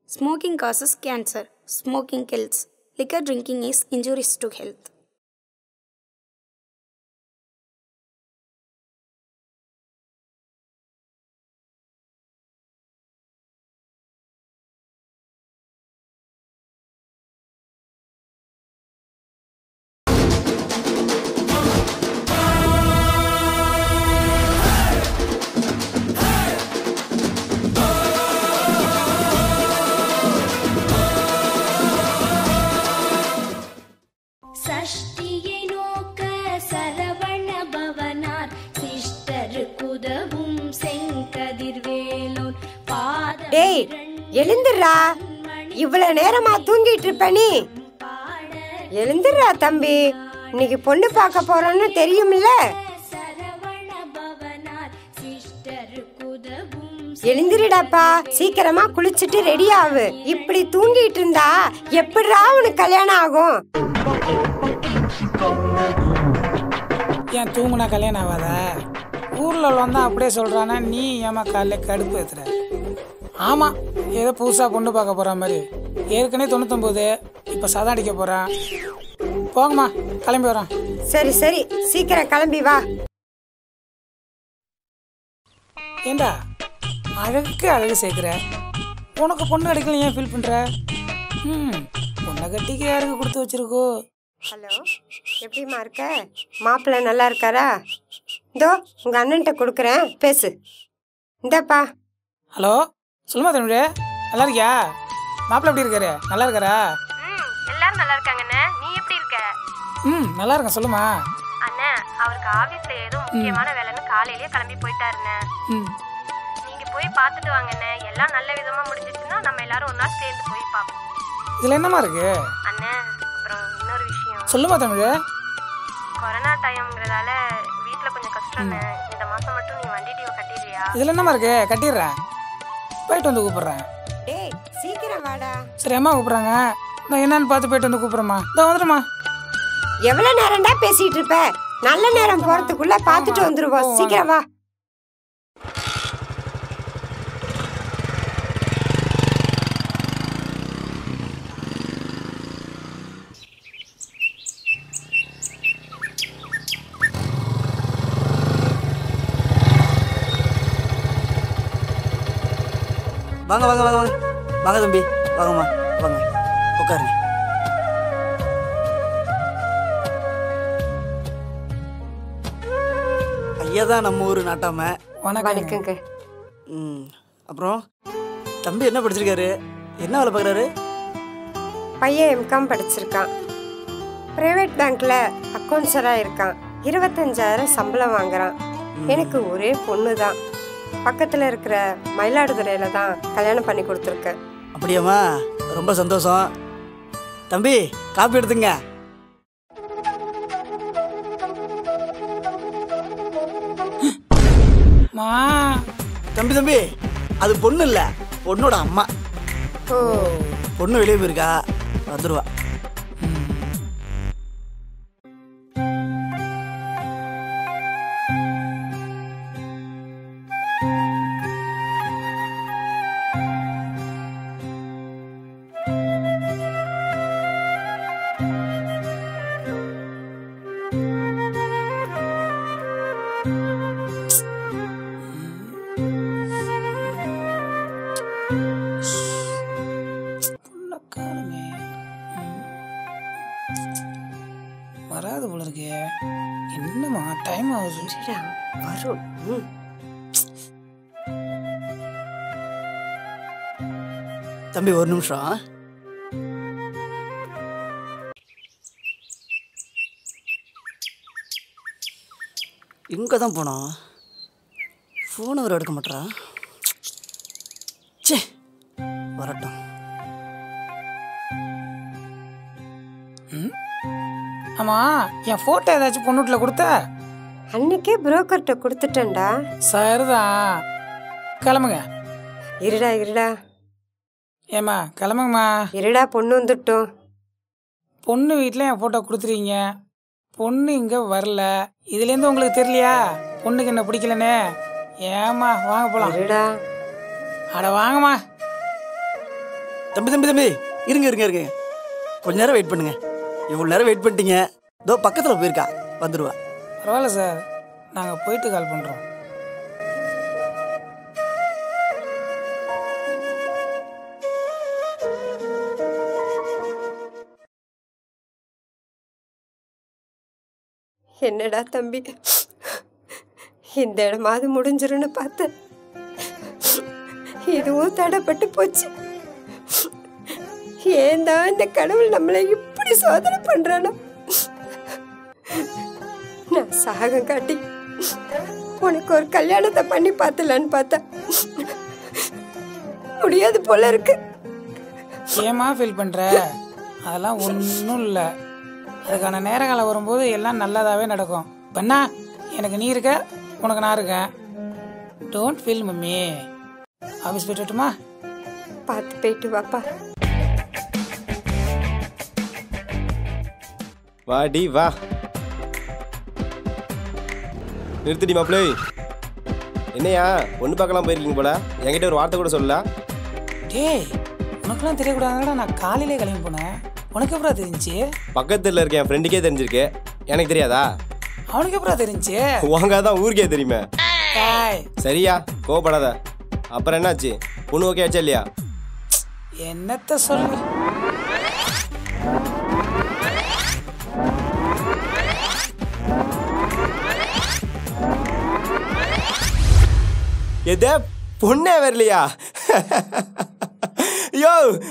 Smoking causes cancer. Smoking kills. Liquor drinking is injurious to health. சஷ்டியை நோக்க சரவண பவனார் சிஷ்டருக்குதவும் செங்கதிர்வேலோன் பாத டேய் எழுந்துடுறா இவ்வளவு நேரமா தூங்கிட்டு இருப்ப நீ எழுந்துடுறா தம்பி இன்னைக்கு பொண்ணு பார்க்க போறோன்னு தெரியும்ல சரவண பவனார் சிஷ்டருக்குதவும் எழுந்திருடாப்பா சீக்கிரமா குளிச்சுட்டு ரெடி ஆகு இப்படி தூங்கிட்டு இருந்தா எப்படிடா உனக்கு கல்யாணம் ஆகும் ஏன் தூங்குனா கல்யாணம் ஆகாதா ஊரில் உள்ளவன் தான் அப்படியே சொல்கிறானா நீ ஏமா காலைல கடுப்பு ஏத்துற ஆமாம் ஏதோ புதுசாக பொண்ணு பார்க்க போகிற மாதிரி ஏற்கனவே தொண்ணூத்தொம்பது இப்போ சதம் அடிக்க போகிறான் போங்கம்மா கிளம்பி வரோம் சரி சரி சீக்கிரம் கிளம்பி வா ஏண்டா அழகுக்கு அழகு சேர்க்குற உனக்கு பொண்ணு கிடைக்கல ஏன் ஃபீல் பண்ணுற ம் பொண்ணை கட்டிக்கு யாருக்கு கொடுத்து வச்சிருக்கோ ஹலோ எப்படிம்மா இருக்க மாப்பிள்ளை நல்லா இருக்காரா இதோ உங்க அண்ணன்ட்ட கொடுக்குறேன் பேசு இந்தாப்பா ஹலோ சொல்லுமா தமிழ் நல்லா இருக்கியா மாப்பிள்ளை எப்படி இருக்காரு நல்லா இருக்காரா எல்லாரும் நல்லா இருக்காங்கண்ணே நீ எப்படி இருக்க ம் நல்லா இருக்கேன் சொல்லுமா அண்ணே அவருக்கு ஆபீஸ்ல ஏதோ முக்கியமான வேலைன்னு காலையிலேயே கிளம்பி போயிட்டாருண்ணே ம் நீங்க போய் பார்த்துட்டு வாங்கண்ணே எல்லாம் நல்ல விதமா முடிஞ்சிச்சுன்னா நம்ம எல்லாரும் ஒரு நாள் சேர்ந்து போய் பார்ப்போம் இதில் என்னம்மா இருக்கு அண்ணே அப்புறம் இன்னொரு விஷயம் சொல்லுமா தமிழ் கொரோனா டைம்ங்கிறதால வீட்ல கொஞ்சம் கஷ்டம்ண்ணே இந்த மாசம் மட்டும் நீ வண்டி டியூ கட்டிடுறியா இதில் என்னம்மா இருக்கு கட்டிடுறேன் போயிட்டு வந்து கூப்பிட்றேன் டேய் சீக்கிரம் வாடா சரி அம்மா கூப்பிட்றாங்க நான் என்னன்னு பார்த்து போயிட்டு வந்து கூப்பிட்றேம்மா இதோ வந்துடுமா எவ்வளவு நேரம்டா பேசிட்டு இருப்ப நல்ல நேரம் போறதுக்குள்ள பாத்துட்டு வந்துருவோம் சீக்கிரம் வா வாங்க வாங்க வாங்க வாங்க வாங்க தம்பி வாங்கம்மா வாங்க உட்காருங்க ஐயா தான் நம்ம ஊர் நாட்டாம வணக்கம் வணக்கங்க ம் அப்புறம் தம்பி என்ன படிச்சிருக்காரு என்ன வேலை பார்க்குறாரு பையன் எம்காம் படிச்சிருக்கான் பிரைவேட் பேங்க்ல அக்கௌண்ட்ஸரா இருக்கான் இருபத்தஞ்சாயிரம் சம்பளம் வாங்குறான் எனக்கு ஒரே பொண்ணு தான் பக்கத்துல இருக்கிற மயிலாடுதுறையில தான் கல்யாணம் பண்ணி கொடுத்துருக்கேன் அப்படியாம்மா ரொம்ப சந்தோஷம் தம்பி காப்பி எடுத்துங்க மா தம்பி தம்பி அது பொண்ணு இல்லை பொண்ணோட அம்மா ஓ பொண்ணு வெளியே போயிருக்கா வந்துடுவா புள்ள காணுமே ம். வராது போல இருக்கே என்னம்மா டைம் ஆகுது இருடா, வரும் ம். தம்பி ஒரு நிமிஷம் இங்கே தான் போனோம் ஃபோன் அவர் எடுக்க மாட்டா சே வரட்டும் ஆமா என் ஃபோட்டோ ஏதாச்சும் பொண்ணுட்டில் கொடுத்த அன்னைக்கே புரோக்கர்கிட்ட கொடுத்துட்டேன்டா சரிதான் கிளம்புங்க இருடா இருடா ஏம்மா கிளம்புங்கம்மா இருடா பொண்ணு வந்துட்டோம் பொண்ணு வீட்டில் என் ஃபோட்டோ கொடுத்துருக்கீங்க பொண்ணு இங்கே வரல இதுலேருந்து உங்களுக்கு தெரியலையா பொண்ணுக்கு என்ன பிடிக்கலனே ஏம்மா வாங்க போகலாம் இருடா அட வாங்கம்மா தம்பி தம்பி தம்பி இருங்க இருங்க இருங்க கொஞ்ச நேரம் வெயிட் பண்ணுங்க இவ்வளோ நேரம் வெயிட் பண்ணிட்டீங்க இதோ பக்கத்தில் போயிருக்கா வந்துடுவா பரவாயில்ல சார் நாங்கள் போயிட்டு கால் பண்ணுறோம் என்னடா தம்பி இந்த இடமாவது முடிஞ்சிரும்னு பார்த்தேன் இதுவும் தடைப்பட்டு போச்சு ஏன் தான் இந்த கடவுள் நம்மளை இப்படி சோதனை பண்றானோ நான் சாகம் காட்டி உனக்கு ஒரு கல்யாணத்தை பண்ணி பார்த்தலான்னு பார்த்தா முடியாது போல இருக்கு ஏமா ஃபீல் பண்ணுற அதெல்லாம் ஒன்றும் இல்லை அதுக்கான நேரகாலம் வரும்போது எல்லாம் நல்லதாகவே நடக்கும் பண்ணா எனக்கு நீ இருக்க உனக்கு நான் இருக்கேன் டோன்ட் ஃபீல் மம்மி ஆஃபீஸ் போயிட்டு வரட்டுமா? பார்த்து போயிட்டு வாப்பா வாடி வா நிறுத்திடி மாப்பிளை என்னையா ஒன்று பார்க்கலாம் போயிருக்கீங்க போல என்கிட்ட ஒரு வார்த்தை கூட சொல்லல டேய் உனக்கெல்லாம் தெரியக்கூடாதுடா நான் காலையிலே கிளம்பி போனேன் உனக்கு எப்படா தெரிஞ்சு பக்கத்தில் இருக்க என் ஃப்ரெண்டுக்கே தெரிஞ்சிருக்கு எனக்கு தெரியாதா அவனுக்கு எப்படா தெரிஞ்சு உங்க தான் ஊருக்கே தெரியுமே டேய் சரியா கோவப்படாத அப்புறம் என்னாச்சு பொண்ணு ஓகே ஆச்சா இல்லையா என்னத்த சொல்லு எதே பொண்ணே வரலையா யோ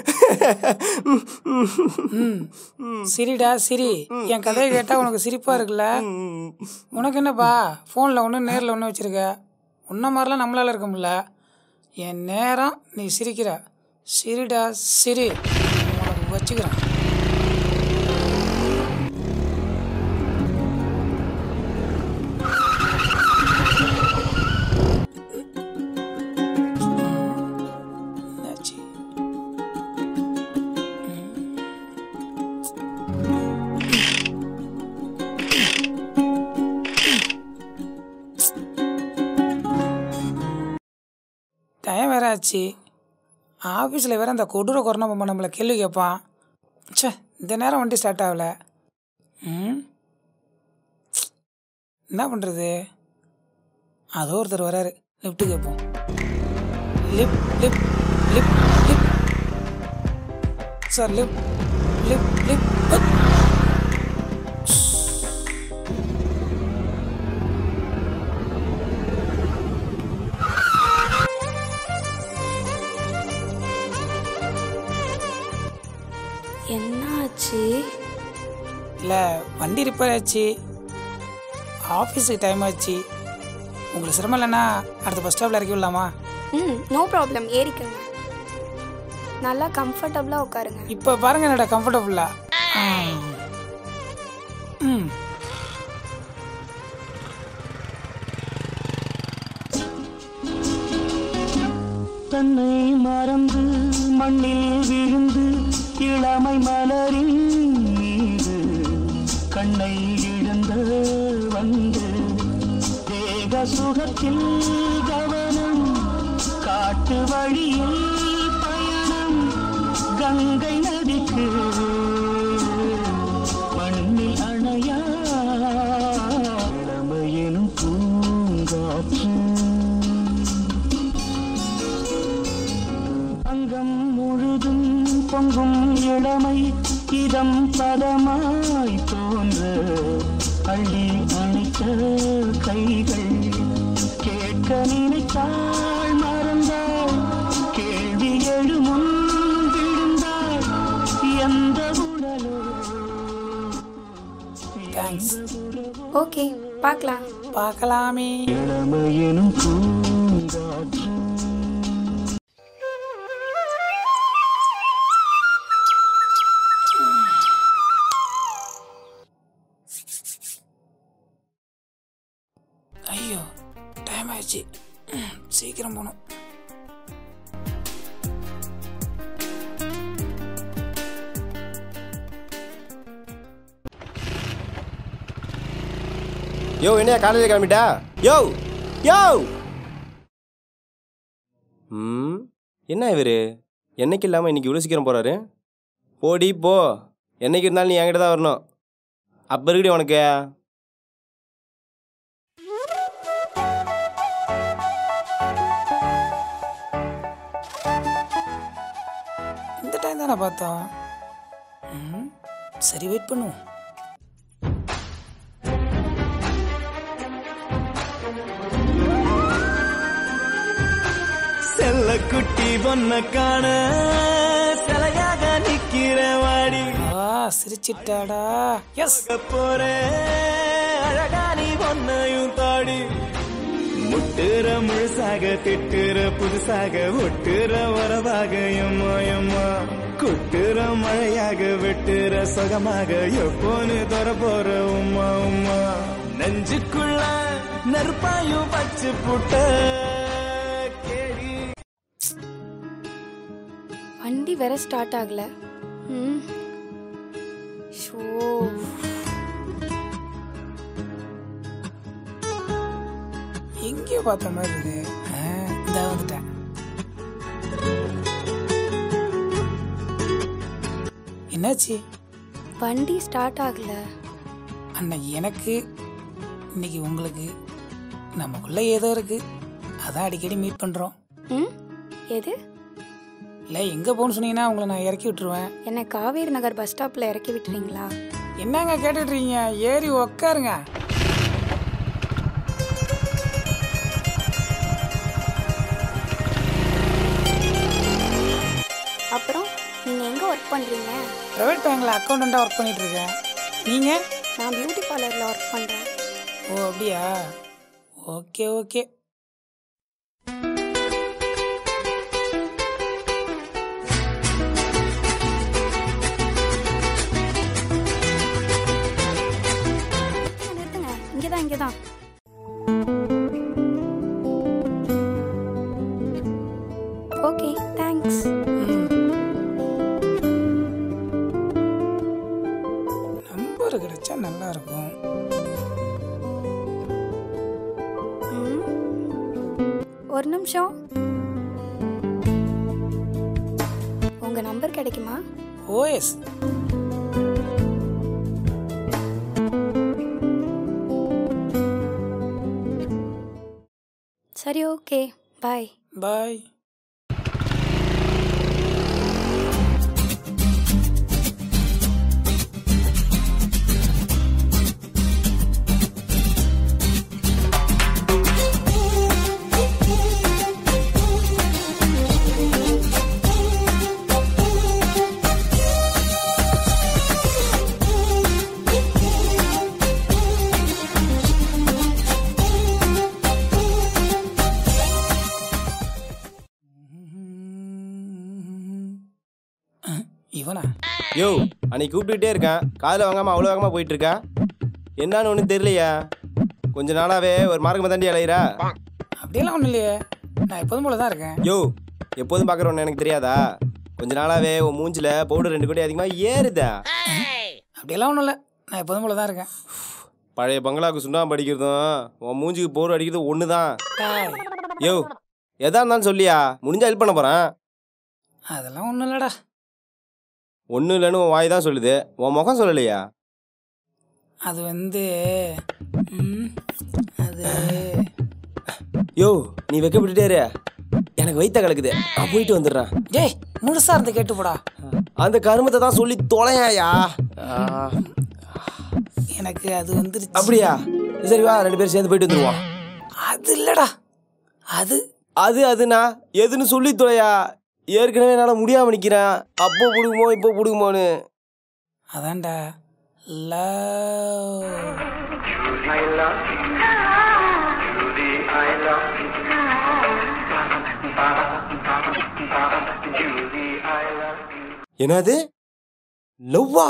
சிரிடா சிரி என் கதையை கேட்டா உனக்கு சிரிப்பா இருக்குல்ல உனக்கு என்னப்பா ஃபோனில் ஒன்று நேரில் ஒன்று வச்சிருக்க உன்ன மாதிரிலாம் நம்மளால இருக்க முடியல என் நேரம் நீ சிரிக்கிற சிரிடா சிரி உனக்கு வச்சுக்கிறேன் என்னாச்சு? டைம் வேற ஆச்சு ஆஃபீஸில் வேற அந்த கொடூர கொரோனா பொம்மை நம்மளை கேள்வி கேட்பான் ச்சே இந்த நேரம் வண்டி ஸ்டார்ட் ஆகல ம் என்ன பண்ணுறது அதோ ஒருத்தர் வராரு லிஃப்ட்டு கேட்போம் lift lift lift lift sir lift lift lift என்னாச்சு இல்லை வண்டி ரிப்பேர் ஆச்சு ஆஃபீஸுக்கு டைம் ஆச்சு உங்களுக்கு சிரமம் இல்லைன்னா அடுத்த பஸ் ஸ்டாப்பில் இறக்கி விடலாமா ம் நோ ப்ராப்ளம் ஏறிக்கங்க நல்லா கம்ஃபர்டபுளாக உட்காருங்க இப்போ பாருங்க என்னோட கம்ஃபர்டபுளா ம் தன்னை மறந்து மண்ணில் விழுந்து இளமை மலரின் மீது கண்ணை இழந்த வந்து தேக சுகத்தில் கவனம் காட்டு வழியில் பயணம் கங்கை நதிக்கு மண்ணில் அணையா இளமையினும் பூங்காற்று அங்கம் முழுதும் பொங்கும் இளமை இதம் பதமாய் தோன்ற அள்ளி அணைத்த கைகள் கேட்க நினைத்தாள் மறந்தாள் கேள்வி எழுமுன் விழுந்தாள் எந்த உடலோ தேங்க்ஸ் ஓகே பார்க்கலாம் பார்க்கலாமே இளமையினும் பூங்காற்று ஐயோ டைம் ஆயிடுச்சு ம், சீக்கிரம் போகணும் யோ என்னையா காலையில் கிளம்பிட்டா யோ யோ ம் என்ன இவரு என்னைக்கு இல்லாமல் இன்னைக்கு இவ்வளோ சீக்கிரம் போகிறாரு போடி போ என்னைக்கு இருந்தாலும் நீ என்கிட்ட தான் வரணும் அப்போ இருக்குடி உனக்கு இந்த டைம் தானே பார்த்தோம் ம், சரி வெயிட் பண்ணுவோம் செல்ல குட்டி பொண்ண காண சிலையாக நிக்கிற வாடி ஆ சிரிச்சிட்டாடா எஸ் போற அழகா நீ பொண்ணையும் தாடி முட்டுற முழுசாக திட்டுற புதுசாக ஒட்டுற வரவாக எம்மா எம்மா கொட்டுற மழையாக வெட்டுற சுகமாக எப்போன்னு தர போற உம்மா உம்மா நெஞ்சுக்குள்ள நெருப்பாயும் வச்சு புட்ட கேடி வண்டி வேற ஸ்டார்ட் ஆகல ம் ஷோ எங்கேயோ பார்த்த மாதிரி இருக்கு ஆ, இந்தா வந்துட்டேன் என்னாச்சு வண்டி ஸ்டார்ட் ஆகல அன்னைக்கு எனக்கு இன்னைக்கு உங்களுக்கு நமக்குள்ள ஏதோ இருக்கு அதான் அடிக்கடி மீட் பண்றோம் ம் எது இல்லை எங்கே போகணும்னு சொன்னீங்கன்னா உங்களை நான் இறக்கி விட்டுருவேன் என்ன காவேரி நகர் பஸ் ஸ்டாப்பில் இறக்கி விட்டுறீங்களா என்னங்க கேட்டுட்டு இருக்கீங்க ஏறி உக்காருங்க அப்புறம் நீங்கள் எங்கே ஒர்க் பண்ணுறீங்க ப்ரைவேட் பேங்க்ல அக்கௌண்டண்ட்டாக ஒர்க் பண்ணிட்டு இருக்கேன் நீங்கள் நான் பியூட்டி பார்லரில் ஒர்க் பண்ணுறேன் ஓ அப்படியா ஓகே ஓகே நிறுத்துங்க இங்கே தான் இங்கே தான் ஓகே தேங்க்ஸ் நம்பர் கிடைச்சா நல்லா இருக்கும் ம். ஒரு நிமிஷம் உங்கள் நம்பர் கிடைக்குமா ஓஎஸ் சரி ஓகே பாய் பாய் இவனா யோ அன்னைக்கு கூப்பிட்டுக்கிட்டே இருக்கேன் காதில் வாங்காமல் அவ்வளோ வேகமாக போயிட்டு இருக்கா என்னன்னு ஒன்றும் தெரியலையா கொஞ்ச நாளாவே ஒரு மார்க்கமாக தாண்டி அலையிறா அப்படியெல்லாம் ஒன்றும் இல்லையே நான் எப்போதும் போல தான் இருக்கேன் யோ எப்போதும் பார்க்குறோன்னு எனக்கு தெரியாதா கொஞ்ச நாளாவே உன் மூஞ்சில பவுடர் ரெண்டு கோடி அதிகமாக ஏறுதா அப்படியெல்லாம் ஒன்றும் இல்லை நான் எப்போதும் போல தான் இருக்கேன் பழைய பங்களாவுக்கு சுண்ணாம்பு அடிக்கிறதும் உன் மூஞ்சிக்கு பவுடர் அடிக்கிறதும் ஒன்று தான் டாய் யோ எதா இருந்தாலும் சொல்லியா முடிஞ்சா ஹெல்ப் பண்ண போகிறேன் அதெல்லாம் ஒன்றும் இல்லைடா ஒன்றும் இல்லைன்னு உன் வாய் தான் சொல்லுது உன் முகம் சொல்லலையா அது வந்து ம், அது யோ நீ வைக்கப்பட்டுட்டே இரு எனக்கு வைத்த கலக்குது நான் போயிட்டு வந்துடுறேன் டேய் முழுசா இருந்து கேட்டு போடா அந்த கருமத்தை தான் சொல்லி தொலையாயா எனக்கு அது வந்துருச்சு அப்படியா சரி வா ரெண்டு பேரும் சேர்ந்து போயிட்டு வந்துருவோம் அது இல்லடா அது அது அதுனா எதுன்னு சொல்லி தொலையா ஏற்கனவே என்னால் முடியாம நிற்கிறேன் அப்போ பிடுங்குமோ இப்போ பிடுங்குமோன்னு அதான்டா லவ் என்னது லவ்வா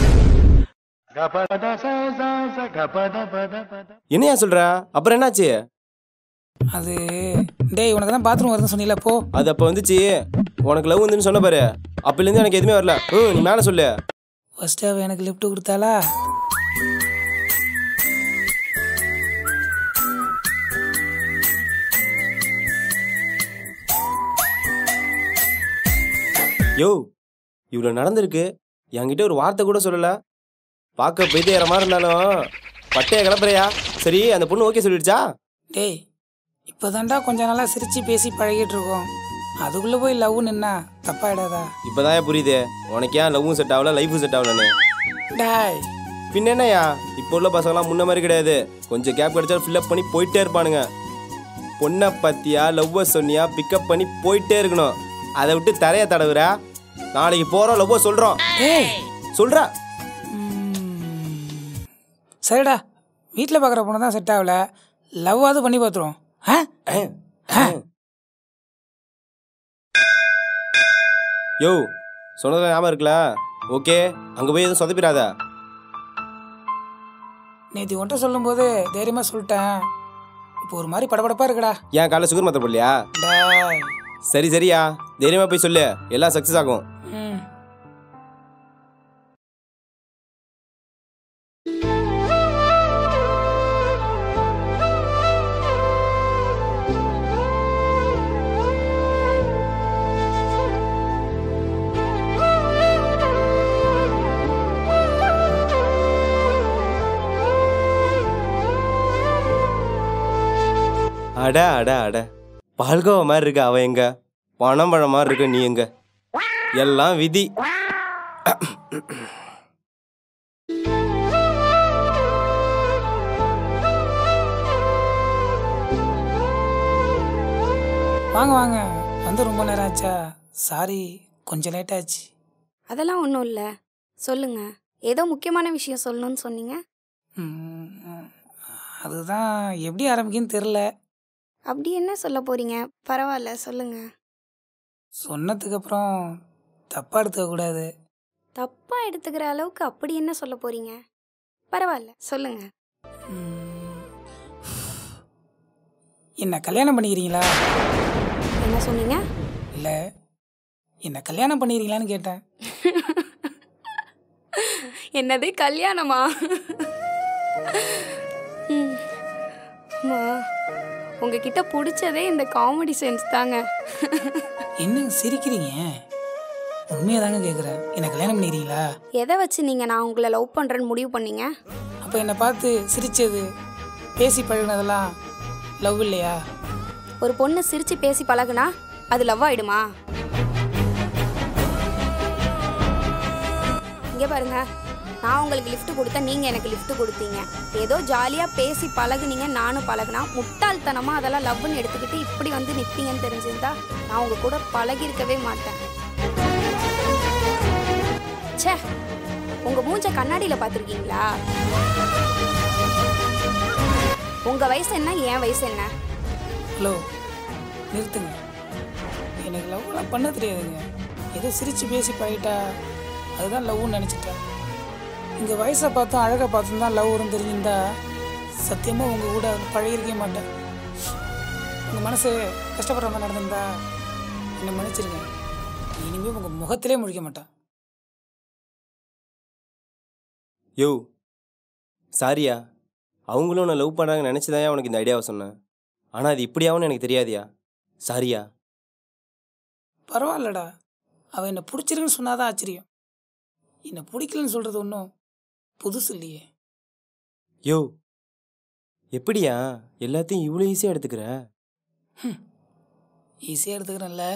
என்னையா சொல்ற அப்புறம் என்னாச்சு அது டேய் உனக்கு தான் பாத்ரூம் வருதுன்னு சொன்னீல போ அது அப்போ வந்துச்சு உனக்கு லவ் வந்துன்னு சொன்ன பாரு அப்போலேருந்து எனக்கு எதுவுமே வரல ம் நீ மேலே சொல்லு ஃபர்ஸ்ட் அவ எனக்கு லிஃப்ட் கொடுத்தாளா யோ இவ்வளோ நடந்திருக்கு என்கிட்ட ஒரு வார்த்தை கூட சொல்லல பார்க்க பைத்தியற மாதிரி இருந்தாலும் பட்டைய கிளப்புறியா சரி அந்த பொண்ணு ஓகே சொல்லிடுச்சா டேய் இப்போதான்டா கொஞ்ச நாளாக சிரித்து பேசி பழகிட்டு இருக்கோம் அதுக்குள்ளே போய் லவ் நின்னா தப்பாயிடாதா இப்போதான் புரியுது உனக்கு ஏன் லவ்வும் செட் ஆகல லைஃபும் செட் ஆகலன்னு டாய் பின்ன என்னய்யா இப்போ உள்ள பசங்களாம் முன்ன மாதிரி கிடையாது கொஞ்சம் கேப் கிடைச்சா ஃபில்அப் பண்ணி போயிட்டே இருப்பானுங்க பொண்ணை பத்தியா லவ்வை சொன்னியா பிக்கப் பண்ணி போயிட்டே இருக்கணும் அதை விட்டு தரைய தடவுற நாளைக்கு போறோம் லவ்வை சொல்றோம் ஏய் சொல்றா சரிடா வீட்டில் பார்க்குற பொண்ணு தான் செட் ஆகல லவ்வாவது பண்ணி பார்த்துருவோம் ஆ யோ சொன்னது ஞாபகம் இருக்குல்ல ஓகே அங்க போய் எதுவும் சொதப்பிடாத நேற்று ஒன்றை சொல்லும்போது தைரியமாக சொல்லிட்டேன் இப்போ ஒரு மாதிரி படபடப்பாக இருக்குடா ஏன் காலைல சுகர் மாத்திரை போடலையா டாய் சரி சரியா தைரியமா போய் சொல்லு எல்லாம் சக்சஸ் ஆகும் ம் அட அட அட பால்கோவா மாதிரி இருக்கு அவ எங்க பணம் பழம் மாதிரி இருக்கு நீ எங்க எல்லாம் விதி வாங்க வாங்க வந்து ரொம்ப நேரம் ஆச்சா சாரி கொஞ்சம் லேட் ஆச்சு அதெல்லாம் ஒன்றும் இல்லை சொல்லுங்க ஏதோ முக்கியமான விஷயம் சொல்லணும்னு சொன்னீங்க ம், அதுதான் எப்படி ஆரம்பிக்குன்னு தெரில அப்படி என்ன சொல்ல போறீங்க பரவாயில்ல சொல்லுங்க சொன்னதுக்கு அப்புறம் தப்பாக எடுத்துக்கக்கூடாது தப்பா எடுத்துக்கிற அளவுக்கு அப்படி என்ன சொல்ல போறீங்க பரவாயில்ல சொல்லுங்க ம், என்ன கல்யாணம் பண்ணிக்கிறீங்களா என்ன சொன்னீங்க இல்லை என்ன கல்யாணம் பண்ணிக்கிறீங்களான்னு கேட்டேன் என்னது கல்யாணமா ம். அம்மா உங்ககிட்ட பிடிச்சதே இந்த காமெடி சென்ஸ் தாங்க என்ன சிரிக்கிறீங்க உண்மையாக தாங்க கேட்குறேன் என்ன கல்யாணம் பண்ணிக்கிறீங்களா எதை வச்சு நீங்கள் நான் உங்களை லவ் பண்ணுறேன்னு முடிவு பண்ணீங்க அப்போ என்னை பார்த்து சிரிச்சது பேசி பழகுனதெல்லாம் லவ் இல்லையா ஒரு பொண்ணு சிரிச்சு பேசி பழகுனா அது லவ் ஆயிடுமா இங்க பாருங்க நான் உங்களுக்கு லிஃப்ட் கொடுத்தேன் நீங்க எனக்கு லிஃப்ட் கொடுத்தீங்க ஏதோ ஜாலியா பேசி பழகுனீங்க நானும் பழகுனா முட்டாள்தனமா அதெல்லாம் லவ்னு எடுத்துக்கிட்டு இப்படி வந்து நிப்பீங்கன்னு தெரிஞ்சிருந்தா நான் உங்க கூட பழகி இருக்கவே மாட்டேன் ச்சே உங்க மூஞ்ச கண்ணாடியில பாத்திருக்கீங்களா உங்க வயசு என்ன என் வயசு என்ன ஹலோ நிறுத்துங்க எனக்கு லவ்லாம் பண்ண தெரியாதுங்க ஏதோ சிரித்து பேசி பழகிட்டா அதுதான் லவ்னு நினச்சிட்டேன் இங்க வயசை பார்த்தும் அழகை பார்த்தும் தான் லவ் வரும் தெரிஞ்சிருந்தா சத்தியமாக உங்கள் கூட பழகிருக்கவே மாட்டேன் உங்கள் மனசு கஷ்டப்படுற மாதிரி நடந்திருந்தா என்னை மன்னிச்சிருங்க இனிமேல் உங்கள் முகத்திலே முழிக்க மாட்டேன் யோ சாரியா அவங்களும் உன்னை லவ் பண்ணுறாங்கன்னு நினச்சிதான் உனக்கு இந்த ஐடியாவை சொன்னேன் ஆனால் அது இப்படியாவும் எனக்கு தெரியாதியா சாரியா பரவாயில்லடா அவன் என்னை பிடிச்சிருக்குன்னு சொன்னாதான் ஆச்சரியம் என்னை பிடிக்கலன்னு சொல்கிறது ஒன்றும் புதுசு இல்லையே யோ எப்படியா எல்லாத்தையும் இவ்வளோ ஈஸியாக எடுத்துக்கிற ஈஸியாக எடுத்துக்கிறேன்ல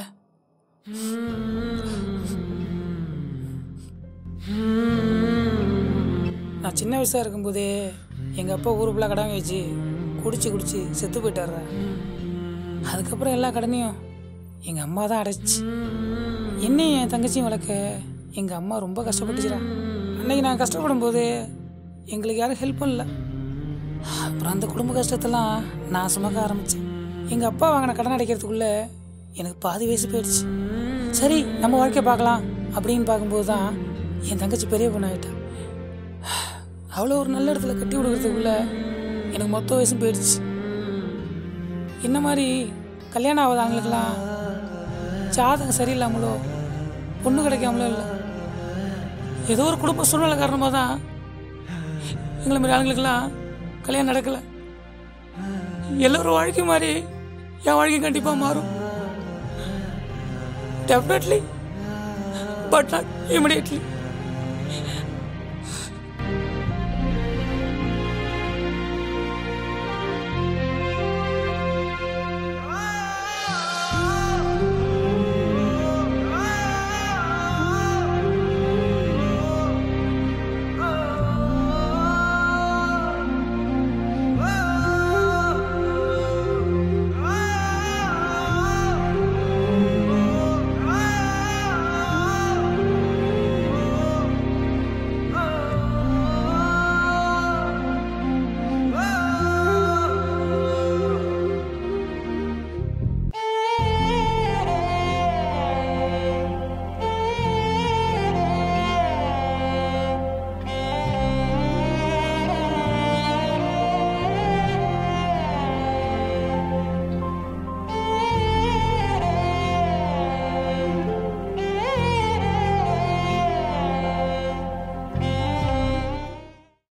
நான் சின்ன வயசாக இருக்கும்போதே எங்கள் அப்பா ஊர் ஃபுல்லாக கடன் வச்சு குடிச்சு குடிச்சு செத்து போயிட்டாரா அதுக்கப்புறம் எல்லா கடனையும் எங்கள் அம்மா தான் அடைச்சி என்னையும் என் தங்கச்சியும் வளர்க்க எங்கள் அம்மா ரொம்ப கஷ்டப்பட்டுச்சுடா அன்னைக்கு நான் கஷ்டப்படும் போது எங்களுக்கு யாரும் ஹெல்ப் பண்ணல அப்புறம் அந்த குடும்ப கஷ்டத்தெல்லாம் நான் சுமக்க ஆரம்பித்தேன் எங்கள் அப்பா வாங்கின கடன் அடைக்கிறதுக்குள்ள எனக்கு பாதி வயசு போயிடுச்சு சரி நம்ம வாழ்க்கை பார்க்கலாம் அப்படின்னு பார்க்கும்போது தான் என் தங்கச்சி பெரிய பொண்ணாயிட்டா அவ்வளோ ஒரு நல்ல இடத்துல கட்டி கொடுக்கறதுக்குள்ள எனக்கு மொத்த வயசும் போயிடுச்சு என்ன மாதிரி கல்யாணம் ஆகாத ஆளுங்களுக்கெல்லாம் ஜாதகம் சரியில்லாமலோ பொண்ணு கிடைக்காமலோ இல்லை ஏதோ ஒரு குடும்ப சூழ்நிலை காரணமாக தான் எங்களை மாதிரி ஆளுங்களுக்கெல்லாம் கல்யாணம் நடக்கலை எல்லோரும் வாழ்க்கை மாதிரி என் வாழ்க்கை கண்டிப்பாக மாறும் டெஃபினெட்லி but not immediately.